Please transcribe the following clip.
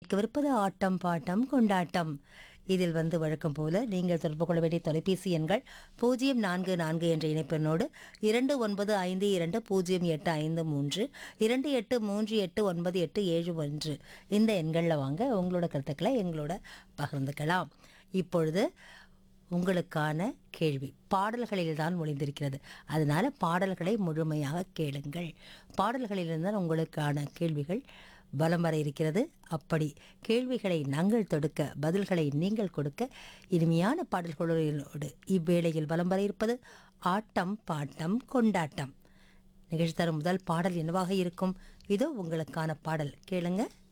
கேட்கவிருப்பது ஆட்டம் பாட்டம் கொண்டாட்டம் இதில் வந்து வழக்கம் போல நீங்கள் தொடர்பு கொள்ள வேண்டிய தொலைபேசி எண்கள் பூஜ்ஜியம் நான்கு நான்கு என்ற இணைப்பெண்ணோடு இரண்டு ஒன்பது ஐந்து இரண்டு பூஜ்ஜியம் எட்டு ஐந்து மூன்று இரண்டு எட்டு மூன்று எட்டு ஒன்பது எட்டு ஏழு ஒன்று இந்த எண்களில் வாங்க உங்களோட கருத்துக்களை எங்களோட பகிர்ந்துக்கலாம் இப்பொழுது உங்களுக்கான கேள்வி பாடல்களில் தான் ஒளிந்திருக்கிறது அதனால பாடல்களை முழுமையாக கேளுங்கள் பாடல்களிலிருந்து தான் உங்களுக்கான கேள்விகள் பலம் வர இருக்கிறது அப்படி கேள்விகளை நாங்கள் தொடுக்க பதில்களை நீங்கள் கொடுக்க இனிமையான பாடல்களோடு இவ்வேளையில் பலம் வர இருப்பது ஆட்டம் பாட்டம் கொண்டாட்டம் நிகழ்ச்சி தரும் முதல் பாடல் என்னவாக இருக்கும் இதோ உங்களுக்கான பாடல் கேளுங்க